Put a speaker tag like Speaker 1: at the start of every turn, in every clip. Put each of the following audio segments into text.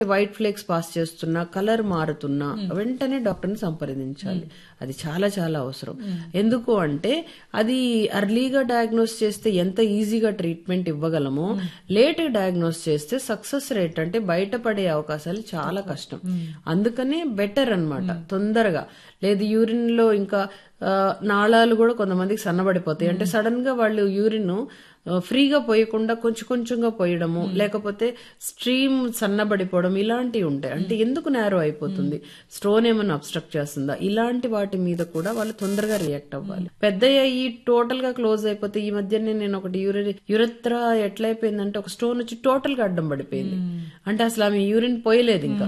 Speaker 1: White flakes pass చేస్తున్నా colour మారుతున్నా వెంటనే డాక్టర్ని సంప్రదించాలి అది చాలా చాలా అవసరం ఎందుకు అంటే అది అర్లీగా డయాగ్నోస్ చేస్తే ఎంత ఈజీగా ట్రీట్మెంట్ ఇవ్వగలమో లేట్ డయాగ్నోస్ చేస్తే సక్సెస్ రేట్ అంటే బయటపడే అవకాశాలు చాలా కష్టం అందుకనే బెటర్ అన్నమాట తొందరగా లేదు యూరిన్ లో ఇంకా ఆ, నాళాలు కూడా కొంతమందికి సన్నబడిపోతాయి అంటే సడన్ గా వాళ్ళు యూరిన్ ఫ్రీగా పోయకుండా కొంచెం కొంచెంగా పోయడము లేకపోతే స్ట్రీమ్ సన్నబడిపోవడం ఇలాంటివి ఉంటాయి అంటే ఎందుకు నేరో అయిపోతుంది స్టోన్ ఏమైనా అబ్స్ట్రక్ట్ చేస్తుందా ఇలాంటి వాటి మీద కూడా వాళ్ళు తొందరగా రియాక్ట్ అవ్వాలి పెద్ద ఈ టోటల్ గా క్లోజ్ అయిపోతే ఈ మధ్యనే నేను ఒకటి యూరిన్ యురత్రా ఎట్లయిపోయిందంటే ఒక స్టోన్ వచ్చి టోటల్ గా అడ్డం పడిపోయింది అంటే అసలు ఆమె యూరిన్ పోయలేదు ఇంకా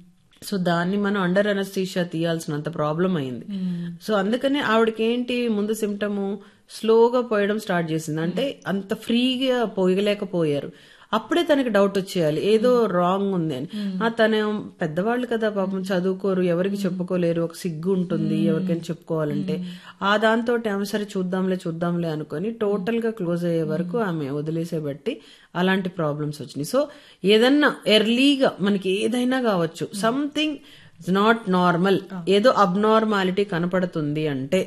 Speaker 1: సో దాన్ని మనం అండర్ అనస్థీషియా తీయాల్సినంత ప్రాబ్లం అయింది సో అందుకనే ఆవిడకి ఏంటి ముందు సిమ్టము స్లోగా పోయడం స్టార్ట్ చేసింది అంటే అంత ఫ్రీగా పోయలేకపోయారు అప్పుడే తనకి డౌట్ వచ్చేయాలి ఏదో రాంగ్ ఉంది అని ఆ తన పెద్దవాళ్ళు కదా పాపం చదువుకోరు ఎవరికి చెప్పుకోలేరు ఒక సిగ్గు ఉంటుంది ఎవరికైనా చెప్పుకోవాలంటే ఆ దాంతో ఆమె సరే చూద్దాంలే చూద్దాంలే అనుకొని టోటల్ గా క్లోజ్ అయ్యే వరకు ఆమె వదిలేసే బట్టి అలాంటి ప్రాబ్లమ్స్ వచ్చినాయి సో ఏదన్నా ఎర్లీగా మనకి ఏదైనా కావచ్చు సంథింగ్ నాట్ నార్మల్ ఏదో అబ్నార్మాలిటీ కనపడుతుంది అంటే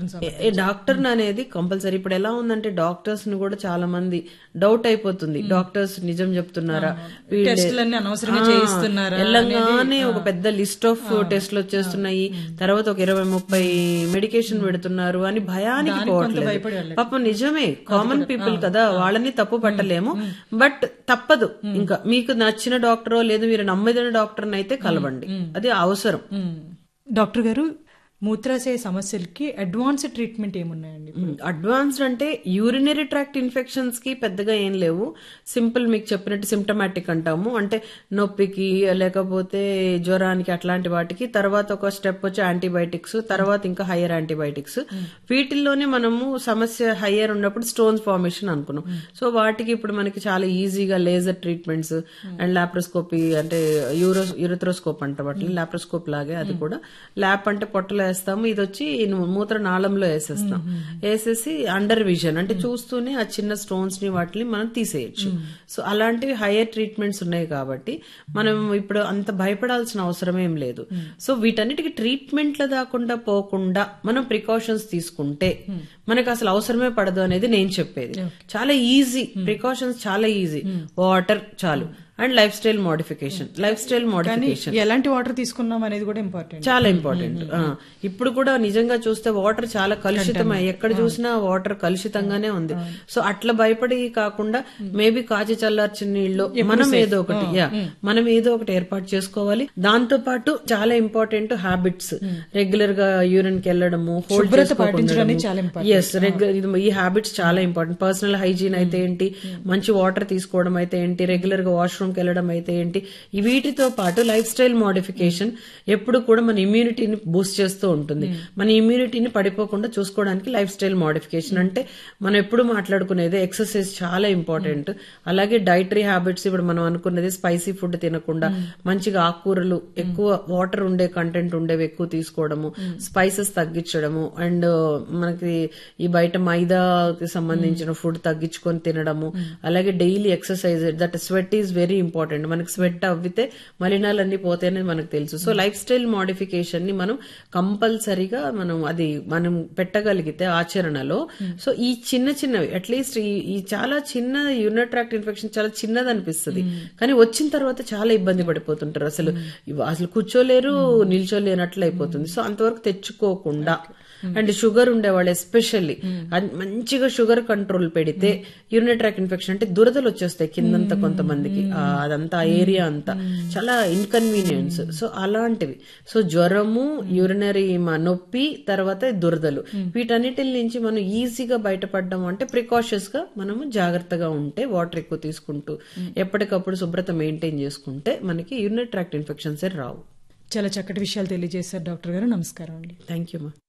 Speaker 1: ఏ డాక్టర్ అనేది కంపల్సరీ ఇప్పుడు ఎలా ఉందంటే డాక్టర్స్ ని కూడా చాలా మంది డౌట్ అయిపోతుంది డాక్టర్స్ నిజం చెప్తున్నారా వీళ్ళే-
Speaker 2: టెస్టులన్నీ అనవసరంగా
Speaker 1: ఆ,
Speaker 2: చేయిస్తున్నారా
Speaker 1: వెళ్ళంగానే ఒక పెద్ద లిస్ట్ ఆఫ్ టెస్ట్లు వచ్చేస్తున్నాయి తర్వాత ఒక ఇరవై ముప్పై మెడికేషన్ పెడుతున్నారు అని భయానికి పోవట్లేదు పాపం నిజమే కామన్ పీపుల్ కదా వాళ్ళని తప్పు పట్టలేము బట్ తప్పదు ఇంకా మీకు నచ్చిన డాక్టరో లేదు మీరు నమ్మదిన డాక్టర్ అయితే కలవండి అది అవసరం
Speaker 2: మ్మ్. డాక్టర్ గారు మూత్రాశయ సమస్యలకి అడ్వాన్స్ ట్రీట్మెంట్ ఏమున్నాయండి
Speaker 1: అడ్వాన్స్డ్ అంటే యూరినరీ ట్రాక్ట్ ఇన్ఫెక్షన్స్ కి పెద్దగా ఏం లేవు సింపుల్ మీకు చెప్పినట్టు సిమ్టమాటిక్ అంటాము అంటే నొప్పికి లేకపోతే జ్వరానికి అట్లాంటి వాటికి తర్వాత ఒక స్టెప్ వచ్చి యాంటీబయాటిక్స్ తర్వాత ఇంకా హయ్యర్ యాంటీబయాటిక్స్ వీటిల్లోనే మనము సమస్య హయ్యర్ ఉన్నప్పుడు స్టోన్స్ ఫార్మేషన్ అనుకున్నాం సో వాటికి ఇప్పుడు మనకి చాలా ఈజీగా లేజర్ ట్రీట్మెంట్స్ అండ్ లాప్రోస్కోపీ అంటే యూరో యూరథ్రోస్కోప్ అంటాం వాటిని లాప్రోస్కోప్ లాగే అది కూడా ల్యాప్ అంటే పొట్టలో వేస్తాము ఇది వచ్చి ను- మూత్ర నాళంలో వేసేస్తాం వేసేసి అండర్ విజన్ అంటే చూస్తూనే ఆ చిన్న స్టోన్స్ ని వాటిని మనం తీసేయచ్చు సో అలాంటివి హైయర్ ట్రీట్మెంట్స్ ఉన్నాయి కాబట్టి మనం ఇప్పుడు అంత భయపడాల్సిన అవసరం ఏం లేదు సో వీటన్నిటికి ట్రీట్మెంట్ల దాకుండా పోకుండా మనం ప్రికాషన్స్ తీసుకుంటే మనకు అసలు అవసరమే పడదు అనేది నేను చెప్పేది చాలా ఈజీ ప్రికాషన్స్ చాలా ఈజీ వాటర్ చాలు and lifestyle modification lifestyle modification
Speaker 2: ఎలాంటి వాటర్ తీసుకున్నాం అనేది కూడా ఇంపార్టెంట్
Speaker 1: చాలా ఇంపార్టెంట్ ఇప్పుడు కూడా నిజంగా చూస్తే వాటర్ చాలా కలుషితమై ఎక్కడ చూసినా వాటర్ కలుషితంగానే ఉంది సో అట్లా భయపడి కాకుండా మేబీ కాచి చల్లార్చిన నీళ్ళు మనం ఏదో ఒకటి యా మనం ఏదో ఒకటి ఏర్పాటు చేసుకోవాలి దాంతో పాటు చాలా ఇంపార్టెంట్ హ్యాబిట్స్ రెగ్యులర్ గా యూరిన్ కి వెళ్ళడము హోల్డ్
Speaker 2: పాటించడం అనేది చాలా
Speaker 1: ఎస్ రెగ్యులర్ ఈ హ్యాబిట్స్ చాలా ఇంపార్టెంట్ పర్సనల్ హైజీన్ అయితే ఏంటి మంచి వాటర్ తీసుకోవడం అయితే ఏంటి రెగ్యులర్ గా వాష్రూమ్ కి వెళ్ళడం అయితే ఏంటి ఈ వీటితో పాటు లైఫ్ స్టైల్ మోడిఫికేషన్ ఎప్పుడు కూడా మన ఇమ్యూనిటీని బూస్ట్ చేస్తూ ఉంటుంది మన ఇమ్యూనిటీని పడిపోకుండా చూసుకోవడానికి లైఫ్ స్టైల్ మోడిఫికేషన్ అంటే మనం ఎప్పుడు మాట్లాడుకునేది ఎక్సర్సైజ్ చాలా ఇంపార్టెంట్ అలాగే డైటరీ హ్యాబిట్స్ ఇప్పుడు మనం అనుకున్నది స్పైసీ ఫుడ్ తినకుండా మంచిగా ఆకుకూరలు ఎక్కువ వాటర్ ఉండే కంటెంట్ ఉండేవి ఎక్కువ తీసుకోవడము స్పైసెస్ తగ్గించడము అండ్ మనకి ఈ బయట మైదాకి సంబంధించిన ఫుడ్ తగ్గించుకొని తినడము అలాగే daily exercise that sweat is very important మనకి స్వెట్ అవ్వితే మలినాలన్నీ పోతాయని మనకు తెలుసు సో లైఫ్ స్టైల్ మోడిఫికేషన్ ని మనం కంపల్సరీగా మనం అది మనం పెట్టగలిగితే ఆచరణలో సో ఈ చిన్న చిన్నవి అట్లీస్ట్ ఈ చాలా చిన్న యూనిట్రాక్ట్ ఇన్ఫెక్షన్ చాలా చిన్నది అనిపిస్తుంది కానీ వచ్చిన తర్వాత చాలా ఇబ్బంది పడిపోతుంటారు అసలు ఇవ- అసలు కూర్చోలేరు నిల్చోలేనట్లు అయిపోతుంది సో అంతవరకు తెచ్చుకోకుండా అండ్ షుగర్ ఉండేవాళ్ళు ఎస్పెషల్లీ మంచిగా షుగర్ కంట్రోల్ పెడితే యూరినరీ ఇన్ఫెక్షన్ అంటే దురదలు వచ్చేస్తాయి కిందంతా కొంతమందికి ఆ, అదంతా ఆ ఏరియా అంతా చాలా ఇన్కన్వీనియన్స్ సో అలాంటివి సో జ్వరము యూరినరీ నొప్పి తర్వాత దురదలు వీటన్నిటి నుంచి మనం ఈజీగా బయటపడడం అంటే ప్రికాషన్స్ గా మనము జాగ్రత్తగా ఉంటే వాటర్ ఎక్కువ తీసుకుంటూ ఎప్పటికప్పుడు శుభ్రత మెయింటైన్ చేసుకుంటే మనకి యూరినరీ ట్రాక్ట్ ఇన్ఫెక్షన్స్ రావు
Speaker 2: చాలా చక్కటి విషయాలు తెలియజేశారు డాక్టర్ గారు నమస్కారం అండి
Speaker 1: థ్యాంక్ యూ మా